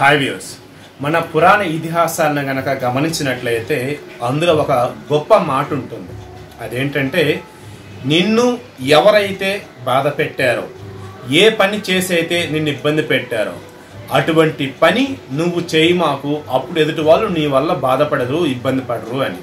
hi views మన పురాణ ఇతిహాసాలను గనక గమనించినట్లయితే అందులో ఒక గొప్ప మాట ఉంటుంది అదేంటంటే నిన్ను ఎవరైతే బాధ పెట్టారో ఏ పని చేసైతే నిన్ను ఇబ్బంది పెట్టారో అటువంటి పని నువ్వు చేయి మాకు అప్పుడు ఎదుటి వాళ్ళు నీ వల్ల బాధపడరు ఇబ్బంది పడరు అని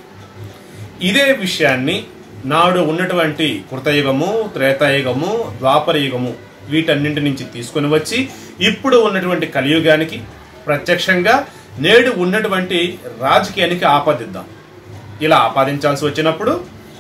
ఇదే విషయాన్ని నాడు ఉన్నటువంటి కృతయుగము త్రేతాయుగము ద్వాపరయుగము వీటన్నింటి నుంచి తీసుకొని వచ్చి ఇప్పుడు ఉన్నటువంటి కలియుగానికి ప్రత్యక్షంగా నేడు ఉన్నటువంటి రాజకీయానికి ఆపాదిద్దాం ఇలా ఆపాదించాల్సి వచ్చినప్పుడు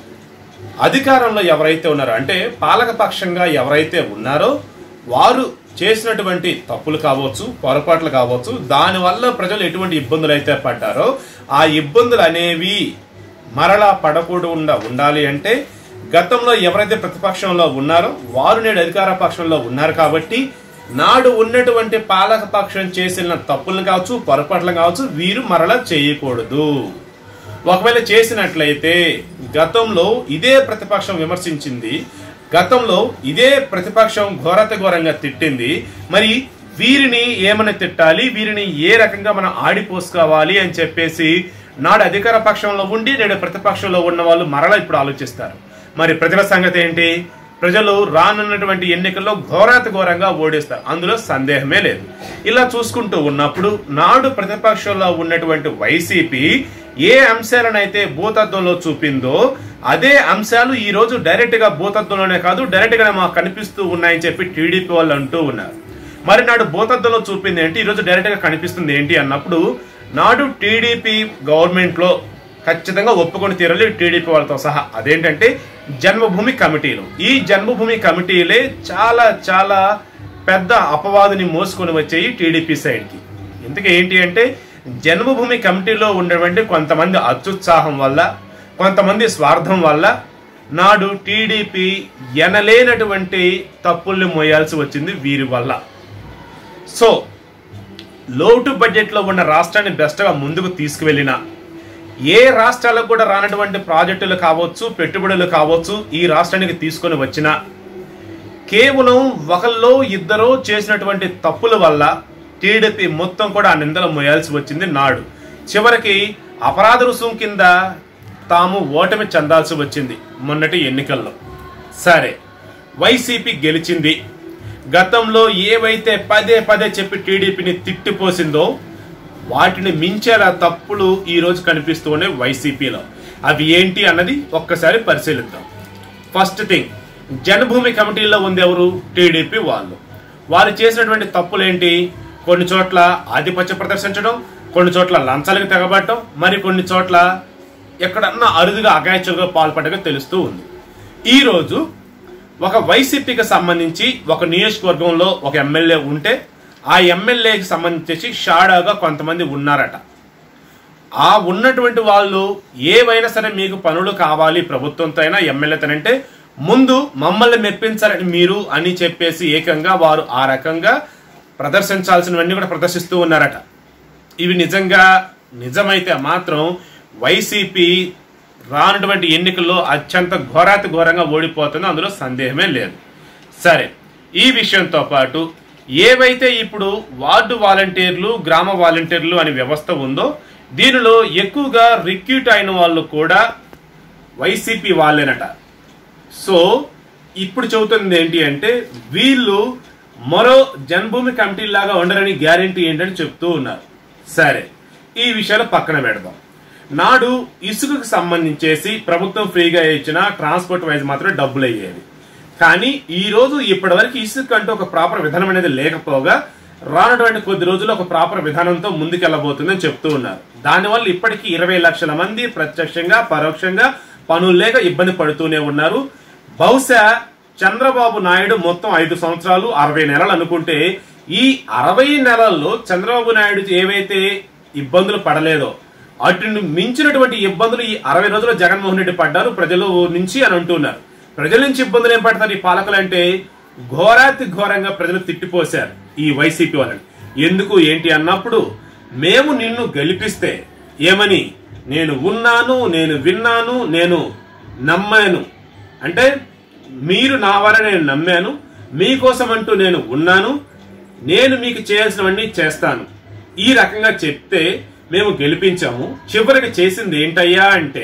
అధికారంలో ఎవరైతే ఉన్నారో అంటే పాలకపక్షంగా ఎవరైతే ఉన్నారో వారు చేసినటువంటి తప్పులు కావచ్చు పొరపాట్లు కావచ్చు దానివల్ల ప్రజలు ఎటువంటి ఇబ్బందులు అయితే పడ్డారో ఆ ఇబ్బందులు అనేవి మరలా పడకుండా ఉండాలి అంటే గతంలో ఎవరైతే ప్రతిపక్షంలో ఉన్నారో వారు నేడు అధికార పక్షంలో ఉన్నారు కాబట్టి నాడు ఉన్నటువంటి పాలక పక్షం చేసిన తప్పులను కావచ్చు పొరపాట్లు కావచ్చు వీరు మరలా చేయకూడదు ఒకవేళ చేసినట్లయితే గతంలో ఇదే ప్రతిపక్షం విమర్శించింది గతంలో ఇదే ప్రతిపక్షం ఘోరత ఘోరంగా తిట్టింది మరి వీరిని ఏమని తిట్టాలి వీరిని ఏ రకంగా మనం ఆడిపోసుకోవాలి అని చెప్పేసి నాడు అధికార పక్షంలో ఉండి నేడు ప్రతిపక్షంలో ఉన్న వాళ్ళు మరలా ఇప్పుడు ఆలోచిస్తారు మరి ప్రజల సంగతి ఏంటి ప్రజలు రానున్నటువంటి ఎన్నికల్లో ఘోరాత ఘోరంగా ఓడిస్తారు అందులో సందేహమే లేదు ఇలా చూసుకుంటూ ఉన్నప్పుడు నాడు ప్రతిపక్షంలో ఉన్నటువంటి వైసీపీ ఏ అంశాలనైతే భూతత్వంలో చూపిందో అదే అంశాలు ఈ రోజు డైరెక్ట్ గా భూతత్వంలోనే కాదు డైరెక్ట్ గా మాకు కనిపిస్తూ ఉన్నాయని చెప్పి టీడీపీ వాళ్ళు అంటూ ఉన్నారు మరి నాడు భూతత్వంలో చూపింది ఏంటి ఈ రోజు డైరెక్ట్ గా కనిపిస్తుంది ఏంటి అన్నప్పుడు నాడు టీడీపీ గవర్నమెంట్ లో ఖచ్చితంగా ఒప్పుకొని తీరాలి టీడీపీ వాళ్ళతో సహా అదేంటంటే జన్మభూమి కమిటీలు ఈ జన్మభూమి కమిటీలే చాలా చాలా పెద్ద అపవాదుని మోసుకొని వచ్చాయి టీడీపీ సైడ్కి ఇంతకీ ఏంటి అంటే జన్మభూమి కమిటీలో ఉన్నటువంటి కొంతమంది అత్యుత్సాహం వల్ల కొంతమంది స్వార్థం వల్ల నాడు టీడీపీ ఎనలేనటువంటి తప్పుల్ని మోయాల్సి వచ్చింది వీరి వల్ల సో లోటు బడ్జెట్లో ఉన్న రాష్ట్రాన్ని బెస్ట్గా ముందుకు తీసుకువెళ్ళిన ఏ రాష్ట్రాలకు కూడా రానటువంటి ప్రాజెక్టులు కావచ్చు పెట్టుబడులు కావచ్చు ఈ రాష్ట్రానికి తీసుకొని వచ్చినా కేవలం ఒకళ్ళో ఇద్దరో చేసినటువంటి తప్పుల వల్ల టీడీపీ మొత్తం కూడా ఆ నిందలు మోయాల్సి వచ్చింది నాడు చివరికి అపరాధ రుసుం కింద తాము ఓటమి చెందాల్సి వచ్చింది మొన్నటి ఎన్నికల్లో సరే వైసీపీ గెలిచింది గతంలో ఏవైతే పదే పదే చెప్పి టీడీపీని తిట్టిపోసిందో వాటిని మించేలా తప్పులు ఈ రోజు కనిపిస్తూనే వైసీపీలో అవి ఏంటి అన్నది ఒక్కసారి పరిశీలిద్దాం ఫస్ట్ థింగ్ జనభూమి కమిటీలో ఉంది ఎవరు టీడీపీ వాళ్ళు వారు చేసినటువంటి తప్పులు ఏంటి కొన్ని చోట్ల ఆధిపత్య ప్రదర్శించడం కొన్ని చోట్ల లంచాలకు తెగబడటం మరి కొన్ని చోట్ల ఎక్కడన్నా అరుదుగా అగాయచులుగా పాల్పడగా తెలుస్తూ ఉంది ఈ రోజు ఒక వైసీపీకి సంబంధించి ఒక నియోజకవర్గంలో ఒక ఎమ్మెల్యే ఉంటే ఆ ఎమ్మెల్యేకి సంబంధించి షాడాగా కొంతమంది ఉన్నారట ఆ ఉన్నటువంటి వాళ్ళు ఏవైనా సరే మీకు పనులు కావాలి ప్రభుత్వంతో అయినా ఎమ్మెల్యేతోనంటే ముందు మమ్మల్ని మెప్పించాలని మీరు అని చెప్పేసి ఏకంగా వారు ఆ రకంగా ప్రదర్శించాల్సినవన్నీ కూడా ప్రదర్శిస్తూ ఉన్నారట ఇవి నిజంగా నిజమైతే మాత్రం వైసీపీ రానటువంటి ఎన్నికల్లో అత్యంత ఘోరాతి ఘోరంగా ఓడిపోతుందో అందులో సందేహమే లేదు సరే ఈ విషయంతో పాటు ఏవైతే ఇప్పుడు వార్డు వాలంటీర్లు గ్రామ వాలంటీర్లు అనే వ్యవస్థ ఉందో దీనిలో ఎక్కువగా రిక్రూట్ అయిన వాళ్ళు కూడా వైసీపీ వాళ్ళేనట సో ఇప్పుడు చెబుతుంది ఏంటి అంటే వీళ్ళు మరో జన్మభూమి కమిటీ లాగా ఉండరని గ్యారంటీ ఏంటని చెప్తూ ఉన్నారు సరే ఈ విషయాలు పక్కన పెడదాం నాడు ఇసుకకు సంబంధించేసి ప్రభుత్వం ఫ్రీగా ఇచ్చిన ట్రాన్స్పోర్ట్ వైజ్ మాత్రం డబ్బులు అయ్యేది కానీ ఈ రోజు ఇప్పటి వరకు ఇసుక అంటూ ఒక ప్రాపర్ విధానం అనేది లేకపోగా రానటువంటి కొద్ది రోజులు ఒక ప్రాపర్ విధానంతో ముందుకెళ్లబోతుందని చెప్తూ ఉన్నారు దానివల్ల ఇప్పటికీ ఇరవై లక్షల మంది ప్రత్యక్షంగా పరోక్షంగా పనులు లేక ఇబ్బంది పడుతూనే ఉన్నారు బహుశా చంద్రబాబు నాయుడు మొత్తం ఐదు సంవత్సరాలు అరవై నెలలు అనుకుంటే ఈ అరవై నెలల్లో చంద్రబాబు నాయుడు ఏవైతే ఇబ్బందులు పడలేదో అటు మించినటువంటి ఇబ్బందులు ఈ అరవై రోజుల్లో జగన్మోహన్ రెడ్డి పడ్డారు ప్రజలు నుంచి అని అంటున్నారు ప్రజల నుంచి ఇబ్బందులు ఏం పడతారు ఈ పాలకులు అంటే ఘోరాతి ఘోరంగా ప్రజలు తిట్టిపోశారు ఈ వైసీపీ వాళ్ళని ఎందుకు ఏంటి అన్నప్పుడు మేము నిన్ను గెలిపిస్తే ఏమని నేను ఉన్నాను నేను విన్నాను నేను నమ్మాను అంటే మీరు నా వల్ల నేను నమ్మాను మీకోసం అంటూ నేను ఉన్నాను నేను మీకు చేయాల్సినవన్నీ చేస్తాను ఈ రకంగా చెప్తే మేము గెలిపించాము చివరికి చేసింది ఏంటయ్యా అంటే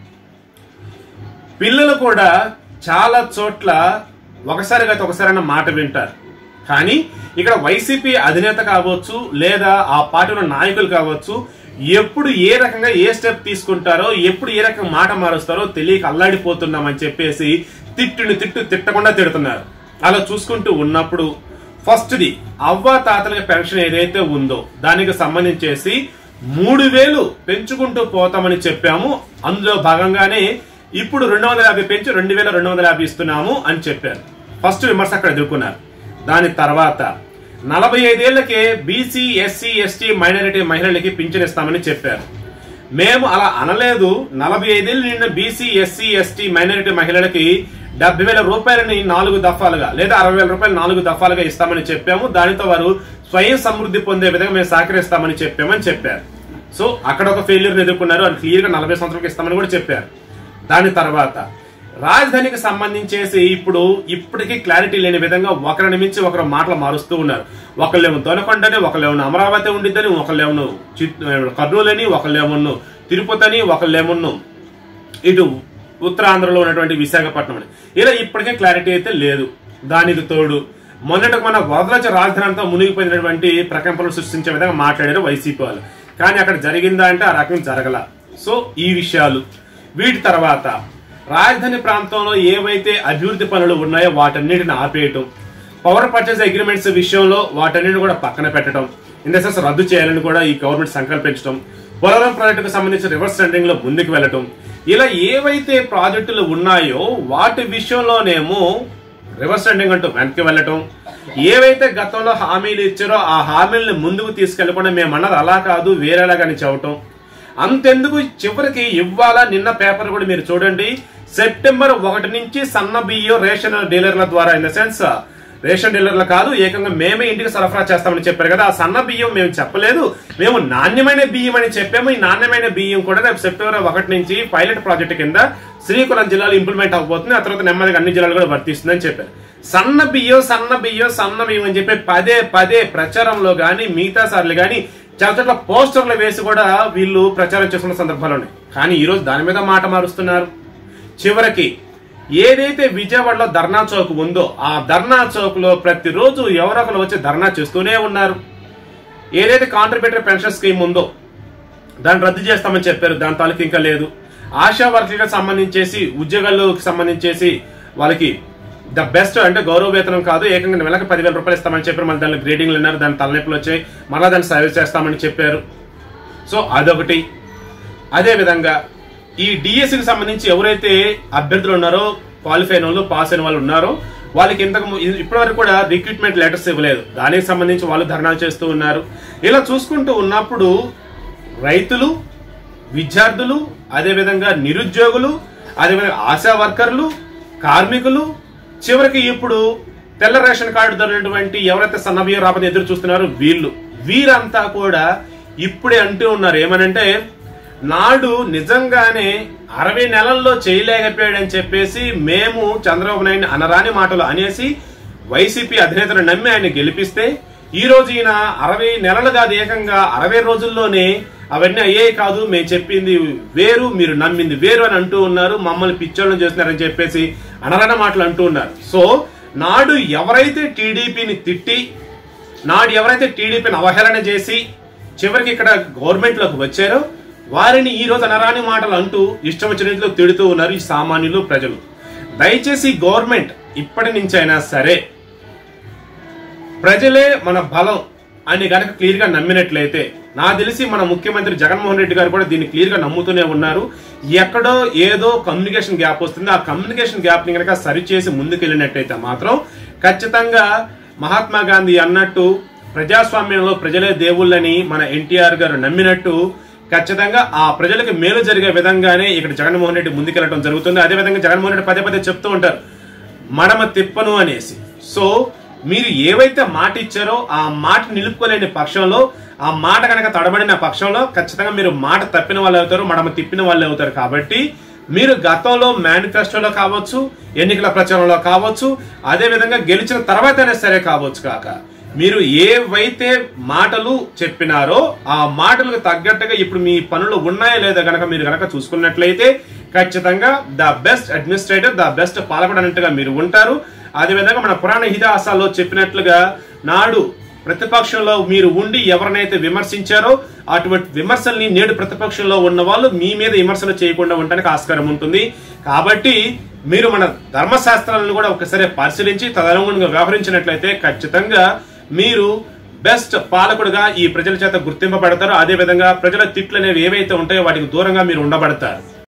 పిల్లలు కూడా చాలా చోట్ల ఒకసారి గత ఒకసారి మాట వింటారు కానీ ఇక్కడ వైసీపీ అధినేత కావచ్చు లేదా ఆ పార్టీలో నాయకులు కావచ్చు ఎప్పుడు ఏ రకంగా ఏ స్టెప్ తీసుకుంటారో ఎప్పుడు ఏ రకంగా మాట మారుస్తారో తెలియక అల్లాడిపోతున్నామని చెప్పేసి తిట్టుని తిట్టు తిట్టకుండా తిడుతున్నారు అలా చూసుకుంటూ ఉన్నప్పుడు ఫస్ట్ది అవ్వ తాతలకి పెన్షన్ ఏదైతే ఉందో దానికి సంబంధించేసి మూడు వేలు పెంచుకుంటూ పోతామని చెప్పాము అందులో భాగంగానే ఇప్పుడు రెండు వందల యాభై పెంచి రెండు వేల రెండు వందల యాభై ఇస్తున్నాము అని చెప్పారు ఫస్ట్ విమర్శ అక్కడ ఎదుర్కొన్నారు దాని తర్వాత నలభై ఐదేళ్లకే బీసీ ఎస్సీ ఎస్టీ మైనారిటీ మహిళలకి పింఛన్ ఇస్తామని చెప్పారు మేము అలా అనలేదు నలభై ఐదేళ్ళు నిండిన బీసీ ఎస్సీ ఎస్టీ మైనారిటీ మహిళలకి డెబ్బై వేల రూపాయలని నాలుగు దఫాలుగా లేదా అరవై వేల రూపాయలు నాలుగు దఫాలుగా ఇస్తామని చెప్పాము దానితో వారు స్వయం సమృద్ధి పొందే విధంగా మేము సహకరిస్తామని చెప్పామని చెప్పారు సో అక్కడ ఒక ఫెయిల్యూర్ ఎదుర్కొన్నారు అది క్లియర్ గా నలభై సంవత్సరాలకు ఇస్తామని కూడా చెప్పారు దాని తర్వాత రాజధానికి సంబంధించేసి ఇప్పుడు ఇప్పటికీ క్లారిటీ లేని విధంగా ఒకరిని మించి ఒకరు మాటలు మారుస్తూ ఉన్నారు ఒకళ్ళేమో దొనకొండని ఒకళ్ళేమో అమరావతి ఉండిద్దని ఒకళ్ళేమో చిత్ కర్నూలు అని ఒకళ్ళేమో తిరుపతి అని ఒకళ్ళేమో ఇటు ఉత్తరాంధ్రలో ఉన్నటువంటి విశాఖపట్నం అని ఇలా ఇప్పటికే క్లారిటీ అయితే లేదు దానికి తోడు మొన్నటికి మన వరదల రాజధాని అంతా మునిగిపోయినటువంటి ప్రకంపనలు సృష్టించే విధంగా మాట్లాడారు వైసీపీ వాళ్ళు కానీ అక్కడ జరిగిందా అంటే ఆ రకం జరగల సో ఈ విషయాలు వీటి తర్వాత రాజధాని ప్రాంతంలో ఏవైతే అభివృద్ధి పనులు ఉన్నాయో వాటన్నిటిని ఆపేయటం పవర్ పర్చేస్ అగ్రిమెంట్స్ విషయంలో వాటన్నిటిని కూడా పక్కన పెట్టడం ఇన్ ద సెన్స్ రద్దు చేయాలని కూడా ఈ గవర్నమెంట్ సంకల్పించడం పోలవరం ప్రాజెక్టుకు సంబంధించిన రివర్స్ టెండరింగ్ లో ముందుకు వెళ్ళటం ఇలా ఏవైతే ప్రాజెక్టులు ఉన్నాయో వాటి విషయంలోనేమో రివర్స్ టెండరింగ్ అంటూ వెనక్కి వెళ్ళటం ఏవైతే గతంలో హామీలు ఇచ్చారో ఆ హామీలను ముందుకు తీసుకెళ్లకుండా మేము అన్నది అలా కాదు వేరేలాగాని చెప్పటం అంతెందుకు చివరికి ఇవ్వాలా నిన్న పేపర్ కూడా మీరు చూడండి సెప్టెంబర్ ఒకటి నుంచి సన్న బియ్యం రేషన్ డీలర్ల ద్వారా ఇన్ ద సెన్స్ రేషన్ డీలర్లు కాదు ఏకంగా మేమే ఇంటికి సరఫరా చేస్తామని చెప్పారు కదా ఆ సన్న బియ్యం మేము చెప్పలేదు మేము నాణ్యమైన బియ్యం అని చెప్పాము ఈ నాణ్యమైన బియ్యం కూడా రేపు సెప్టెంబర్ ఒకటి నుంచి పైలట్ ప్రాజెక్ట్ కింద శ్రీకాకుళం జిల్లాలో ఇంప్లిమెంట్ అవబోతుంది ఆ తర్వాత నెమ్మదిగా అన్ని జిల్లాలు కూడా వర్తిస్తుందని చెప్పారు సన్న బియ్యం సన్న బియ్యం సన్న బియ్యం అని చెప్పి పదే పదే ప్రచారంలో గాని మిగతా సార్లు గాని చాలా చోట్ల పోస్టర్లు వేసి కూడా వీళ్ళు ప్రచారం చేస్తున్న సందర్భాలు ఉన్నాయి కానీ ఈ రోజు దాని మీద మాట మారుస్తున్నారు చివరికి ఏదైతే విజయవాడలో ధర్నా చౌక్ ఉందో ఆ ధర్నా చౌక్ లో ప్రతిరోజు ఎవరొకరు వచ్చి ధర్నా చేస్తూనే ఉన్నారు ఏదైతే కాంట్రిబ్యూటరీ పెన్షన్ స్కీమ్ ఉందో దాన్ని రద్దు చేస్తామని చెప్పారు దాని తాలూకు ఇంకా లేదు ఆశా వర్కులకు సంబంధించేసి ఉద్యోగాలకు సంబంధించేసి వాళ్ళకి ద బెస్ట్ అంటే గౌరవ వేతనం కాదు ఏకంగా నెలకు పదివేల రూపాయలు ఇస్తామని చెప్పారు మళ్ళీ దాని గ్రేడింగ్లు ఉన్నారు దాని తలనొప్పులు వచ్చాయి మళ్ళీ దాన్ని సర్వీస్ చేస్తామని చెప్పారు సో అదొకటి అదే విధంగా ఈ డిఎస్సికి సంబంధించి ఎవరైతే అభ్యర్థులు ఉన్నారో క్వాలిఫై అయిన వాళ్ళు పాస్ అయిన వాళ్ళు ఉన్నారో వాళ్ళకి ఇంతకు ము- ఇప్పటి వరకు కూడా రిక్రూట్మెంట్ లెటర్స్ ఇవ్వలేదు దానికి సంబంధించి వాళ్ళు ధర్నాలు చేస్తూ ఉన్నారు ఇలా చూసుకుంటూ ఉన్నప్పుడు రైతులు విద్యార్థులు అదేవిధంగా నిరుద్యోగులు అదేవిధంగా ఆశా వర్కర్లు కార్మికులు చివరికి ఇప్పుడు తెల్ల రేషన్ కార్డు దొరికినటువంటి ఎవరైతే సన్నబియ్యం రాబోతే ఎదురు చూస్తున్నారో వీళ్ళు వీరంతా కూడా ఇప్పుడే అంటూ ఉన్నారు ఏమనంటే నాడు నిజంగానే అరవై నెలల్లో చేయలేకపోయాడని చెప్పేసి మేము చంద్రబాబు నాయుడు అనరాని మాటలు అనేసి వైసీపీ అధినేతను నమ్మి ఆయన గెలిపిస్తే ఈ రోజు ఈయన అరవై నెలలు కాదు ఏకంగా అరవై రోజుల్లోనే అవన్నీ అయ్యే కాదు మేము చెప్పింది వేరు మీరు నమ్మింది వేరు అని అంటూ ఉన్నారు మమ్మల్ని పిచ్చోళ్ళని చేస్తున్నారని చెప్పేసి అనరాని మాటలు అంటూ ఉన్నారు సో నాడు ఎవరైతే టీడీపీని తిట్టి నాడు ఎవరైతే టీడీపీని అవహేళన చేసి చివరికి ఇక్కడ గవర్నమెంట్ లోకి వచ్చారో వారిని ఈ రోజు అనరాని మాటలు అంటూ ఇష్టం వచ్చినట్లు తిడుతూ ఉన్నారు ఈ సామాన్యులు ప్రజలు దయచేసి గవర్నమెంట్ ఇప్పటి నుంచి అయినా సరే ప్రజలే మన బలం అని గనక క్లియర్ గా నమ్మినట్లయితే నా తెలిసి మన ముఖ్యమంత్రి జగన్మోహన్ రెడ్డి గారు కూడా దీన్ని క్లియర్ గా నమ్ముతూనే ఉన్నారు ఎక్కడో ఏదో కమ్యూనికేషన్ గ్యాప్ వస్తుంది ఆ కమ్యూనికేషన్ గ్యాప్ ని గనక సరిచేసి ముందుకెళ్ళినట్టయితే మాత్రం ఖచ్చితంగా మహాత్మా గాంధీ అన్నట్టు ప్రజాస్వామ్యంలో ప్రజలే దేవుళ్ళని మన ఎన్టీఆర్ గారు నమ్మినట్టు ఖచ్చితంగా ఆ ప్రజలకు మేలు జరిగే విధంగానే ఇక్కడ జగన్మోహన్ రెడ్డి ముందుకెళ్ళడం జరుగుతుంది అదేవిధంగా జగన్మోహన్ రెడ్డి పదే పదే చెప్తూ ఉంటారు మడమ తిప్పను అనేసి సో మీరు ఏవైతే మాట ఇచ్చారో ఆ మాట నిలుపుకోలేని పక్షంలో ఆ మాట కనుక తడబడిన పక్షంలో ఖచ్చితంగా మీరు మాట తప్పిన వాళ్ళు అవుతారు మడమ తిప్పిన వాళ్ళు అవుతారు కాబట్టి మీరు గతంలో మేనిఫెస్టోలో కావచ్చు ఎన్నికల ప్రచారంలో కావచ్చు అదే విధంగా గెలిచిన తర్వాతైనా సరే కావచ్చు కాక మీరు ఏవైతే మాటలు చెప్పినారో ఆ మాటలకు తగ్గట్టుగా ఇప్పుడు మీ పనులు ఉన్నాయా లేదా గనక మీరు గనక చూసుకున్నట్లయితే ఖచ్చితంగా the best administrator the best పాలకుడు అన్నట్టుగా మీరు ఉంటారు అదేవిధంగా మన పురాణ ఇతిహాసాల్లో చెప్పినట్లుగా నాడు ప్రతిపక్షంలో మీరు ఉండి ఎవరినైతే విమర్శించారో అటువంటి విమర్శల్ని నేడు ప్రతిపక్షంలో ఉన్న వాళ్ళు మీ మీద విమర్శలు చేయకుండా ఉండడానికి ఆస్కారం ఉంటుంది కాబట్టి మీరు మన ధర్మశాస్త్రాలను కూడా ఒకసారి పరిశీలించి తదనుగుణంగా వ్యవహరించినట్లయితే ఖచ్చితంగా మీరు బెస్ట్ పాలకుడుగా ఈ ప్రజల చేత గుర్తింపబడతారు అదే విధంగా ప్రజల తిట్లు అనేవి ఏవైతే ఉంటాయో వాటికి దూరంగా మీరు ఉండబడతారు